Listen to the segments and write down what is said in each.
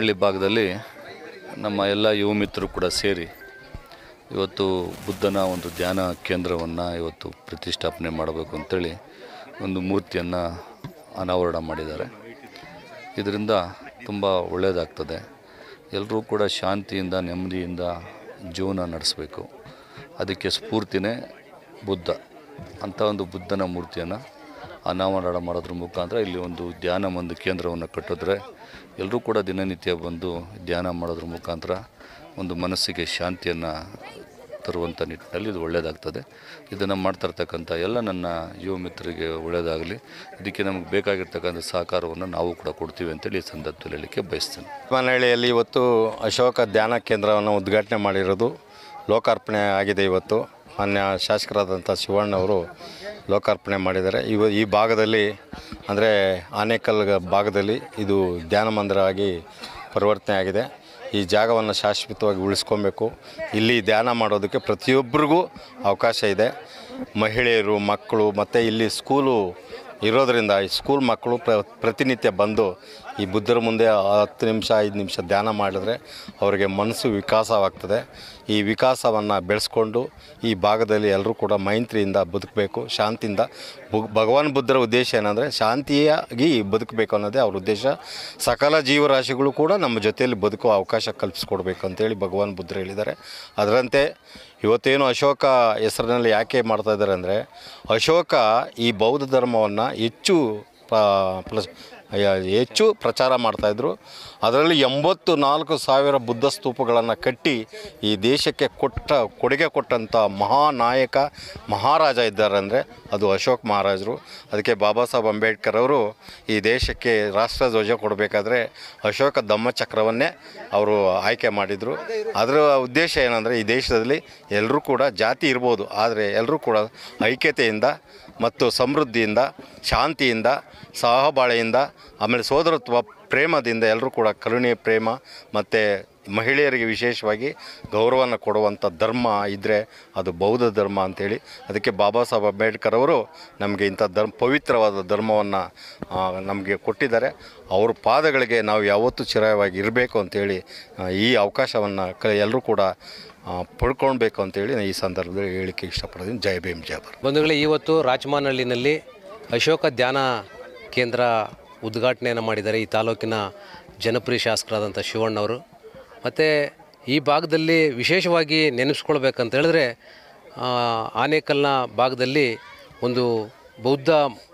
ಹಳ್ಳಿ ಭಾಗದಲ್ಲಿ ನಮ್ಮ ಎಲ್ಲ ಯುವ ಮಿತ್ರರು ಕೂಡ ಸೇರಿ ಇವತ್ತು ಬುದ್ಧನ ಒಂದು ಧ್ಯಾನ ಕೇಂದ್ರವನ್ನು ಇವತ್ತು ಪ್ರತಿಷ್ಠಾಪನೆ ಮಾಡಬೇಕು ಅಂತೇಳಿ ಒಂದು ಮೂರ್ತಿಯನ್ನು ಅನಾವರಣ ಮಾಡಿದ್ದಾರೆ ಇದರಿಂದ ತುಂಬ ಒಳ್ಳೆಯದಾಗ್ತದೆ ಎಲ್ಲರೂ ಕೂಡ ಶಾಂತಿಯಿಂದ ನೆಮ್ಮದಿಯಿಂದ ಜೀವನ ನಡೆಸಬೇಕು ಅದಕ್ಕೆ ಸ್ಫೂರ್ತಿನೇ ಬುದ್ಧ ಅಂಥ ಒಂದು ಬುದ್ಧನ ಮೂರ್ತಿಯನ್ನು ಅನಾವರಣ ಮಾಡೋದ್ರ ಮುಖಾಂತರ ಇಲ್ಲಿ ಒಂದು ಧ್ಯಾನ ಒಂದು ಕೇಂದ್ರವನ್ನು ಕಟ್ಟಿದ್ರೆ ಎಲ್ಲರೂ ಕೂಡ ದಿನನಿತ್ಯ ಬಂದು ಧ್ಯಾನ ಮಾಡೋದ್ರ ಮುಖಾಂತರ ಒಂದು ಮನಸ್ಸಿಗೆ ಶಾಂತಿಯನ್ನು ತರುವಂಥ ನಿಟ್ಟಿನಲ್ಲಿ ಇದು ಒಳ್ಳೆಯದಾಗ್ತದೆ ಇದನ್ನು ಮಾಡ್ತಿರ್ತಕ್ಕಂಥ ಎಲ್ಲ ನನ್ನ ಯುವ ಮಿತ್ರರಿಗೆ ಒಳ್ಳೆಯದಾಗಲಿ ಇದಕ್ಕೆ ನಮಗೆ ಬೇಕಾಗಿರ್ತಕ್ಕಂಥ ಸಹಕಾರವನ್ನು ನಾವು ಕೂಡ ಕೊಡ್ತೀವಿ ಅಂತೇಳಿ ಈ ಸಂದರ್ಭದಲ್ಲಿ ಹೇಳಲಿಕ್ಕೆ ಬಯಸ್ತೇನೆ ಮನಹಳ್ಳಿಯಲ್ಲಿ ಇವತ್ತು ಅಶೋಕ ಧ್ಯಾನ ಕೇಂದ್ರವನ್ನು ಉದ್ಘಾಟನೆ ಮಾಡಿರೋದು ಲೋಕಾರ್ಪಣೆ ಆಗಿದೆ ಇವತ್ತು ಮಾನ್ಯ ಶಾಸಕರಾದಂಥ ಶಿವಣ್ಣವರು ಲೋಕಾರ್ಪಣೆ ಮಾಡಿದ್ದಾರೆ ಇವ ಈ ಭಾಗದಲ್ಲಿ ಅಂದರೆ ಆನೇಕಲ್ ಭಾಗದಲ್ಲಿ ಇದು ಧ್ಯಾನ ಮಂದಿರ ಆಗಿ ಪರಿವರ್ತನೆ ಆಗಿದೆ ಈ ಜಾಗವನ್ನು ಶಾಶ್ವತವಾಗಿ ಉಳಿಸ್ಕೊಬೇಕು ಇಲ್ಲಿ ಧ್ಯಾನ ಮಾಡೋದಕ್ಕೆ ಪ್ರತಿಯೊಬ್ಬರಿಗೂ ಅವಕಾಶ ಇದೆ ಮಹಿಳೆಯರು ಮಕ್ಕಳು ಮತ್ತು ಇಲ್ಲಿ ಸ್ಕೂಲು ಇರೋದರಿಂದ ಈ ಸ್ಕೂಲ್ ಮಕ್ಕಳು ಪ್ರ ಪ್ರತಿನಿತ್ಯ ಬಂದು ಈ ಬುದ್ಧರ ಮುಂದೆ ಹತ್ತು ನಿಮಿಷ ಐದು ನಿಮಿಷ ಧ್ಯಾನ ಮಾಡಿದ್ರೆ ಅವರಿಗೆ ಮನಸ್ಸು ವಿಕಾಸವಾಗ್ತದೆ ಈ ವಿಕಾಸವನ್ನು ಬೆಳೆಸ್ಕೊಂಡು ಈ ಭಾಗದಲ್ಲಿ ಎಲ್ಲರೂ ಕೂಡ ಮೈತ್ರಿಯಿಂದ ಬದುಕಬೇಕು ಶಾಂತಿಯಿಂದ ಬು- ಭಗವಾನ್ ಬುದ್ಧರ ಉದ್ದೇಶ ಏನಂದರೆ ಶಾಂತಿಯಾಗಿ ಬದುಕಬೇಕು ಅನ್ನೋದೇ ಅವ್ರ ಉದ್ದೇಶ ಸಕಲ ಜೀವರಾಶಿಗಳು ಕೂಡ ನಮ್ಮ ಜೊತೆಯಲ್ಲಿ ಬದುಕುವ ಅವಕಾಶ ಕಲ್ಪಿಸ್ಕೊಡ್ಬೇಕು ಅಂತೇಳಿ ಭಗವಾನ್ ಬುದ್ಧರು ಹೇಳಿದ್ದಾರೆ ಅದರಂತೆ ಇವತ್ತೇನು ಅಶೋಕ ಹೆಸರಿನಲ್ಲಿ ಯಾಕೆ ಮಾಡ್ತಾ ಇದ್ದಾರೆ ಅಂದರೆ ಅಶೋಕ ಈ ಬೌದ್ಧ ಧರ್ಮವನ್ನು ಹೆಚ್ಚು ಪ- ಪ್ಲಸ್ ಯ- ಹೆಚ್ಚು ಪ್ರಚಾರ ಮಾಡ್ತಾಯಿದ್ರು ಅದರಲ್ಲಿ ಎಂಬತ್ತು ನಾಲ್ಕು ಸಾವಿರ ಬುದ್ಧ ಸ್ತೂಪಗಳನ್ನು ಕಟ್ಟಿ ಈ ದೇಶಕ್ಕೆ ಕೊಟ್ಟ ಕೊಡುಗೆ ಕೊಟ್ಟಂಥ ಮಹಾನಾಯಕ ಮಹಾರಾಜ ಇದ್ದಾರೆ ಅಂದರೆ ಅದು ಅಶೋಕ್ ಮಹಾರಾಜರು ಅದಕ್ಕೆ ಬಾಬಾ ಸಾಹೇಬ್ ಅಂಬೇಡ್ಕರ್ ಅವರು ಈ ದೇಶಕ್ಕೆ ರಾಷ್ಟ್ರ ಧ್ವಜ ಕೊಡಬೇಕಾದ್ರೆ ಅಶೋಕ ಧಮ್ಮಚಕ್ರವನ್ನೇ ಅವರು ಆಯ್ಕೆ ಮಾಡಿದರು ಅದರ ಉದ್ದೇಶ ಏನಂದರೆ ಈ ದೇಶದಲ್ಲಿ ಎಲ್ಲರೂ ಕೂಡ ಜಾತಿ ಇರ್ಬೋದು ಆದರೆ ಎಲ್ಲರೂ ಕೂಡ ಐಕ್ಯತೆಯಿಂದ ಮತ್ತು ಸಮೃದ್ಧಿಯಿಂದ ಶಾಂತಿಯಿಂದ ಸಹಬಾಳೆಯಿಂದ ಆಮೇಲೆ ಸೋದರತ್ವ ಪ್ರೇಮದಿಂದ ಎಲ್ಲರೂ ಕೂಡ ಕರುಣೆ ಪ್ರೇಮ ಮತ್ತು ಮಹಿಳೆಯರಿಗೆ ವಿಶೇಷವಾಗಿ ಗೌರವನ ಕೊಡುವಂಥ ಧರ್ಮ ಇದ್ದರೆ ಅದು ಬೌದ್ಧ ಧರ್ಮ ಅಂಥೇಳಿ ಅದಕ್ಕೆ ಬಾಬಾ ಸಾಹೇಬ್ ಅಂಬೇಡ್ಕರ್ ಅವರು ನಮಗೆ ಇಂಥ ಧರ್ಮ ಪವಿತ್ರವಾದ ಧರ್ಮವನ್ನು ನಮಗೆ ಕೊಟ್ಟಿದ್ದಾರೆ ಅವ್ರ ಪಾದಗಳಿಗೆ ನಾವು ಯಾವತ್ತೂ ಚಿರವಾಗಿ ಇರಬೇಕು ಅಂತೇಳಿ ಆ, ಈ ಅವಕಾಶವನ್ನು ಕ ಎಲ್ಲರೂ ಕೂಡ ಆ, ಪಡ್ಕೊಳ್ಬೇಕು ಅಂತೇಳಿ ನಾನು ಈ ಸಂದರ್ಭದಲ್ಲಿ ಹೇಳಿಕೆ ಇಷ್ಟಪಡ್ತೀನಿ ಜೈ ಭೀಮ್ ಜೈ ಭಾರತ್ ಬಂಧುಗಳೇ ಇವತ್ತು ರಾಜಮಾನಹಳ್ಳಿನಲ್ಲಿ ಅಶೋಕ ಧ್ಯಾನ ಕೇಂದ್ರ ಉದ್ಘಾಟನೆಯನ್ನು ಮಾಡಿದ್ದಾರೆ ಈ ತಾಲೂಕಿನ ಜನಪ್ರಿಯ ಶಾಸಕರಾದಂಥ ಶಿವಣ್ಣವರು ಮತ್ತು ಈ ಭಾಗದಲ್ಲಿ ವಿಶೇಷವಾಗಿ ನೆನೆಸ್ಕೊಳ್ಬೇಕಂತ ಹೇಳಿದ್ರೆ ಆ, ಆನೇಕಲ್ನ ಭಾಗದಲ್ಲಿ ಒಂದು ಬೌದ್ಧ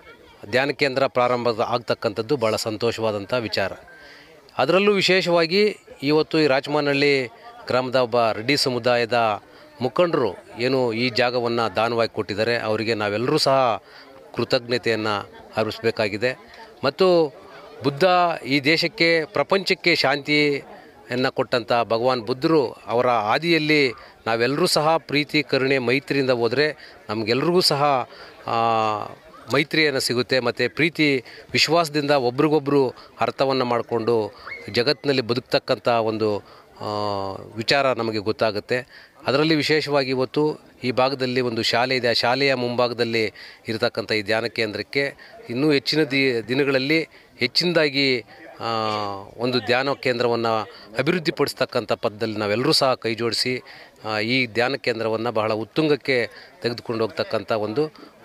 ಧ್ಯಾನ ಕೇಂದ್ರ ಪ್ರಾರಂಭ ಆಗ್ತಕ್ಕಂಥದ್ದು ಭಾಳ ಸಂತೋಷವಾದಂಥ ವಿಚಾರ ಅದರಲ್ಲೂ ವಿಶೇಷವಾಗಿ ಇವತ್ತು ಈ ರಾಜಮಾನಹಳ್ಳಿ ಗ್ರಾಮದ ಒಬ್ಬ ರೆಡ್ಡಿ ಸಮುದಾಯದ ಮುಖಂಡರು ಏನು ಈ ಜಾಗವನ್ನು ದಾನವಾಗಿ ಕೊಟ್ಟಿದ್ದಾರೆ ಅವರಿಗೆ ನಾವೆಲ್ಲರೂ ಸಹ ಕೃತಜ್ಞತೆಯನ್ನು ಅರ್ಪಿಸಬೇಕಾಗಿದೆ ಮತ್ತು ಬುದ್ಧ ಈ ದೇಶಕ್ಕೆ ಪ್ರಪಂಚಕ್ಕೆ ಶಾಂತಿಯನ್ನು ಕೊಟ್ಟಂಥ ಭಗವಾನ್ ಬುದ್ಧರು ಅವರ ಆದಿಯಲ್ಲಿ ನಾವೆಲ್ಲರೂ ಸಹ ಪ್ರೀತಿ ಕರುಣೆ ಮೈತ್ರಿಯಿಂದ ಹೋದರೆ ನಮಗೆಲ್ರಿಗೂ ಸಹ ಆ, ಮೈತ್ರಿಯನ್ನು ಸಿಗುತ್ತೆ ಮತ್ತು ಪ್ರೀತಿ ವಿಶ್ವಾಸದಿಂದ ಒಬ್ರಿಗೊಬ್ಬರು ಅರ್ಥವನ್ನು ಮಾಡಿಕೊಂಡು ಜಗತ್ತಿನಲ್ಲಿ ಬದುಕ್ತಕ್ಕಂಥ ಒಂದು ಆ, ವಿಚಾರ ನಮಗೆ ಗೊತ್ತಾಗುತ್ತೆ ಅದರಲ್ಲಿ ವಿಶೇಷವಾಗಿ ಇವತ್ತು ಈ ಭಾಗದಲ್ಲಿ ಒಂದು ಶಾಲೆ ಇದೆ ಆ ಶಾಲೆಯ ಮುಂಭಾಗದಲ್ಲಿ ಇರತಕ್ಕಂಥ ಈ ಧ್ಯಾನ ಕೇಂದ್ರಕ್ಕೆ ಇನ್ನೂ ಹೆಚ್ಚಿನ ದಿ ದಿನಗಳಲ್ಲಿ ಹೆಚ್ಚಿನದಾಗಿ ಆ, ಒಂದು ಧ್ಯಾನ ಕೇಂದ್ರವನ್ನು ಅಭಿವೃದ್ಧಿಪಡಿಸ್ತಕ್ಕಂಥ ಪದದಲ್ಲಿ ನಾವೆಲ್ಲರೂ ಸಹ ಕೈ ಜೋಡಿಸಿ ಆ, ಈ ಧ್ಯಾನ ಕೇಂದ್ರವನ್ನು ಬಹಳ ಉತ್ತುಂಗಕ್ಕೆ ತೆಗೆದುಕೊಂಡು ಹೋಗ್ತಕ್ಕಂಥ ಒಂದು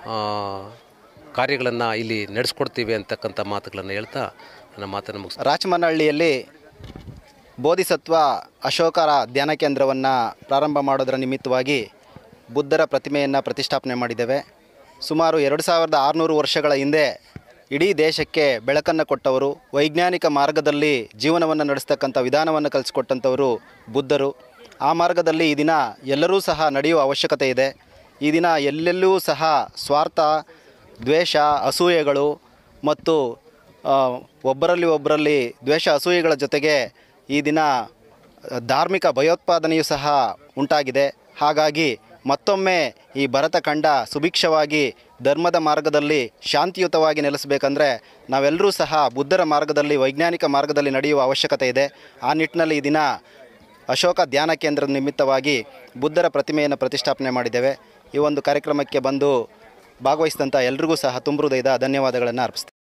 ಕಾರ್ಯಗಳನ್ನು ಇಲ್ಲಿ ನಡೆಸ್ಕೊಡ್ತೀವಿ ಅಂತಕ್ಕಂಥ ಮಾತುಗಳನ್ನು ಹೇಳ್ತಾ ನನ್ನ ಮಾತನ್ನು ಮುಗಿಸ್ ರಾಚಮನಹಳ್ಳಿಯಲ್ಲಿ ಬೋಧಿಸತ್ವ ಅಶೋಕರ ಧ್ಯಾನ ಕೇಂದ್ರವನ್ನು ಪ್ರಾರಂಭ ಮಾಡೋದರ ನಿಮಿತ್ತವಾಗಿ ಬುದ್ಧರ ಪ್ರತಿಮೆಯನ್ನು ಪ್ರತಿಷ್ಠಾಪನೆ ಮಾಡಿದ್ದೇವೆ ಸುಮಾರು ಎರಡು ಸಾವಿರದ ಆರುನೂರು ವರ್ಷಗಳ ಹಿಂದೆ ಇಡೀ ದೇಶಕ್ಕೆ ಬೆಳಕನ್ನು ಕೊಟ್ಟವರು ವೈಜ್ಞಾನಿಕ ಮಾರ್ಗದಲ್ಲಿ ಜೀವನವನ್ನು ನಡೆಸ್ತಕ್ಕಂಥ ವಿಧಾನವನ್ನು ಕಲಿಸ್ಕೊಟ್ಟಂಥವರು ಬುದ್ಧರು ಆ ಮಾರ್ಗದಲ್ಲಿ ಈ ದಿನ ಎಲ್ಲರೂ ಸಹ ನಡೆಯುವ ಅವಶ್ಯಕತೆ ಇದೆ ಈ ದಿನ ಎಲ್ಲೆಲ್ಲೂ ಸಹ ಸ್ವಾರ್ಥ ದ್ವೇಷ ಅಸೂಯೆಗಳು ಮತ್ತು ಆ, ಒಬ್ಬರಲ್ಲಿ ಒಬ್ಬರಲ್ಲಿ ದ್ವೇಷ ಅಸೂಯೆಗಳ ಜೊತೆಗೆ ಈ ದಿನ ಧಾರ್ಮಿಕ ಭಯೋತ್ಪಾದನೆಯೂ ಸಹ ಉಂಟಾಗಿದೆ ಹಾಗಾಗಿ ಮತ್ತೊಮ್ಮೆ ಈ ಭರತ ಖಂಡ ಸುಭಿಕ್ಷವಾಗಿ ಧರ್ಮದ ಮಾರ್ಗದಲ್ಲಿ ಶಾಂತಿಯುತವಾಗಿ ನೆಲೆಸಬೇಕಂದ್ರೆ ನಾವೆಲ್ಲರೂ ಸಹ ಬುದ್ಧರ ಮಾರ್ಗದಲ್ಲಿ ವೈಜ್ಞಾನಿಕ ಮಾರ್ಗದಲ್ಲಿ ನಡೆಯುವ ಅವಶ್ಯಕತೆ ಇದೆ ಆ ನಿಟ್ಟಿನಲ್ಲಿ ಈ ದಿನ ಅಶೋಕ ಧ್ಯಾನ ಕೇಂದ್ರದ ನಿಮಿತ್ತವಾಗಿ ಬುದ್ಧರ ಪ್ರತಿಮೆಯನ್ನು ಪ್ರತಿಷ್ಠಾಪನೆ ಮಾಡಿದ್ದೇವೆ ಈ ಒಂದು ಕಾರ್ಯಕ್ರಮಕ್ಕೆ ಬಂದು ಭಾಗವಹಿಸಿದಂಥ ಎಲ್ರಿಗೂ ಸಹ ತುಂಬ ಹೃದಯದ ಧನ್ಯವಾದಗಳನ್ನು ಅರ್ಪಿಸ್ತೇನೆ